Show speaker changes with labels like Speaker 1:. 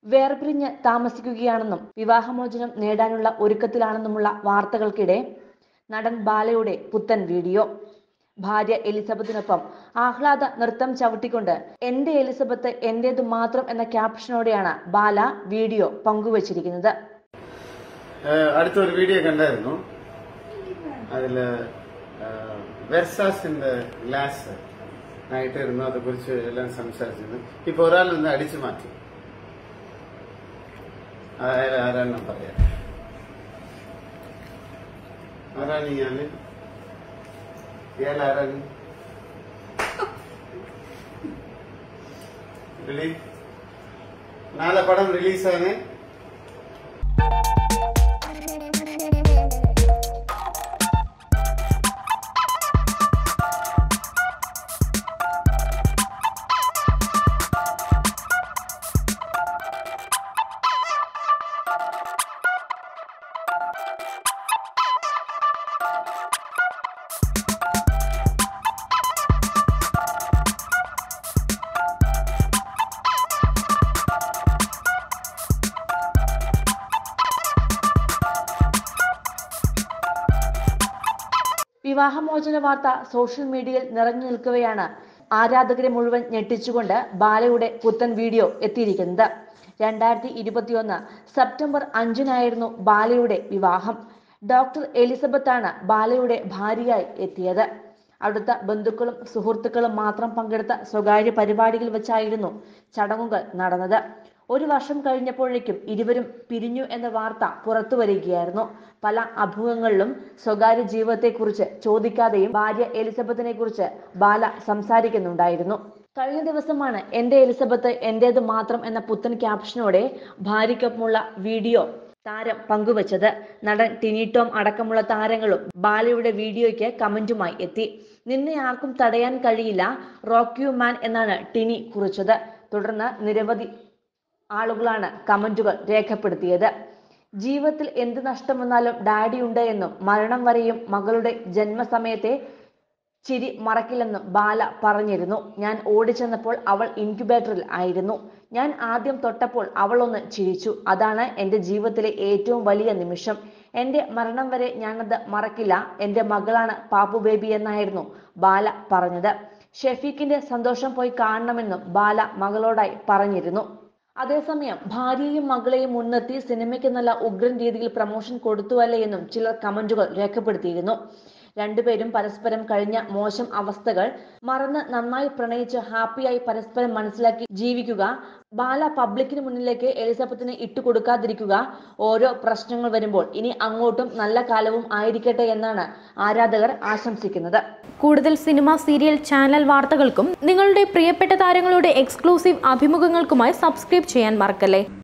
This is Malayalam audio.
Speaker 1: വേർപിരിഞ്ഞ് താമസിക്കുകയാണെന്നും വിവാഹമോചനം നേടാനുള്ള ഒരുക്കത്തിലാണെന്നുമുള്ള വാർത്തകൾക്കിടെ നടൻ ബാലയുടെ പുത്തൻ വീഡിയോ ഭാര്യ എലിസബത്തിനൊപ്പം ആഹ്ലാദ നൃത്തം ചവിട്ടിക്കൊണ്ട് എന്റെ എലിസബത്ത് എന്റേതു മാത്രം എന്ന ക്യാപ്ഷനോടെയാണ് ബാല വീഡിയോ പങ്കുവച്ചിരിക്കുന്നത്
Speaker 2: ഏഹ് അടുത്തൊരു വീഡിയോ കണ്ടായിരുന്നു അതില് വെർസാസിന്റെ ഗ്ലാസ് ആയിട്ടിരുന്നു അതേ കുറിച്ച് എല്ലാം സംസാരിച്ചിരുന്നു ഇപ്പൊ ഒരാൾ നിന്ന് അടിച്ചു മാറ്റി അയാൾ ആരാണെന്ന് പറയാം ആരാണ് ഇയാള് ഇയാൾ ആരാണ് റിലീ നാളെ പടം റിലീസാണ്
Speaker 1: വിവാഹമോചന വാർത്ത സോഷ്യൽ മീഡിയയിൽ നിറഞ്ഞു നിൽക്കവെയാണ് ആരാധകരെ മുഴുവൻ ഞെട്ടിച്ചുകൊണ്ട് ബാലയുടെ പുത്തൻ വീഡിയോ എത്തിയിരിക്കുന്നത് രണ്ടായിരത്തി ഇരുപത്തിയൊന്ന് സെപ്റ്റംബർ അഞ്ചിനായിരുന്നു ബാലയുടെ വിവാഹം ഡോക്ടർ എലിസബത്താണ് ബാലയുടെ ഭാര്യയായി എത്തിയത് അടുത്ത ബന്ധുക്കളും സുഹൃത്തുക്കളും മാത്രം പങ്കെടുത്ത സ്വകാര്യ പരിപാടിയിൽ വെച്ചായിരുന്നു ചടങ്ങുകൾ നടന്നത് ഒരു വർഷം കഴിഞ്ഞപ്പോഴേക്കും ഇരുവരും പിരിഞ്ഞു എന്ന വാർത്ത പുറത്തു വരികയായിരുന്നു പല അഭിമുഖങ്ങളിലും സ്വകാര്യ ജീവിതത്തെക്കുറിച്ച് ചോദിക്കാതെയും ഭാര്യ എലിസബത്തിനെ കുറിച്ച് ബാല സംസാരിക്കുന്നുണ്ടായിരുന്നു കഴിഞ്ഞ ദിവസമാണ് എന്റെ എലിസബത്ത് എന്റേത് മാത്രം എന്ന പുത്തൻ ക്യാപ്ഷനോടെ ഭാര്യയ്ക്കൊപ്പമുള്ള വീഡിയോ താരം പങ്കുവച്ചത് നടൻ ടിനി ടോം അടക്കമുള്ള താരങ്ങളും ബാലയുടെ വീഡിയോയ്ക്ക് കമന്റുമായി എത്തി നിന്നെ ആർക്കും തടയാൻ കഴിയില്ല റോക്ക് യു മാൻ എന്നാണ് ടിനി കുറിച്ചത് തുടർന്ന് നിരവധി ആളുകളാണ് കമന്റുകൾ രേഖപ്പെടുത്തിയത് ജീവിതത്തിൽ എന്ത് നഷ്ടം വന്നാലും ഡാഡി ഉണ്ട് എന്നും മരണം വരെയും മകളുടെ ജന്മസമയത്തെ ചിരി മറക്കില്ലെന്നും ബാല പറഞ്ഞിരുന്നു ഞാൻ ഓടിച്ചെന്നപ്പോൾ അവൾ ഇൻക്യുബേറ്ററിൽ ആയിരുന്നു ഞാൻ ആദ്യം തൊട്ടപ്പോൾ അവൾ ഒന്ന് ചിരിച്ചു അതാണ് എൻ്റെ ജീവിതത്തിലെ ഏറ്റവും വലിയ നിമിഷം എൻ്റെ മരണം വരെ ഞാനത് മറക്കില്ല എൻ്റെ മകളാണ് പാപ്പു ബേബി എന്നായിരുന്നു ബാല പറഞ്ഞത് ഷെഫീഖിന്റെ സന്തോഷം പോയി കാണണമെന്നും ബാല മകളോടായി പറഞ്ഞിരുന്നു അതേസമയം ഭാര്യയെയും മകളെയും മുൻനിർത്തി സിനിമയ്ക്ക് നല്ല ഉഗ്രൻ രീതിയിൽ പ്രമോഷൻ കൊടുത്തുവല്ലേ എന്നും ചിലർ കമന്റുകൾ രേഖപ്പെടുത്തിയിരുന്നു രണ്ടുപേരും പരസ്പരം കഴിഞ്ഞ മോശം അവസ്ഥകൾ മറന്ന് നന്നായി പ്രണയിച്ച് ഹാപ്പിയായി പരസ്പരം മനസ്സിലാക്കി ജീവിക്കുക ബാല പബ്ലിക്കിന് മുന്നിലേക്ക് എലിസബത്തിനെ ഇട്ടുകൊടുക്കാതിരിക്കുക ഓരോ പ്രശ്നങ്ങൾ വരുമ്പോൾ ഇനി അങ്ങോട്ടും നല്ല കാലവും ആയിരിക്കട്ടെ എന്നാണ് ആരാധകർ ആശംസിക്കുന്നത്
Speaker 3: കൂടുതൽ സിനിമ സീരിയൽ ചാനൽ വാർത്തകൾക്കും നിങ്ങളുടെ പ്രിയപ്പെട്ട താരങ്ങളുടെ എക്സ്ക്ലൂസീവ് അഭിമുഖങ്ങൾക്കുമായി സബ്സ്ക്രൈബ് ചെയ്യാൻ മറക്കല്ലേ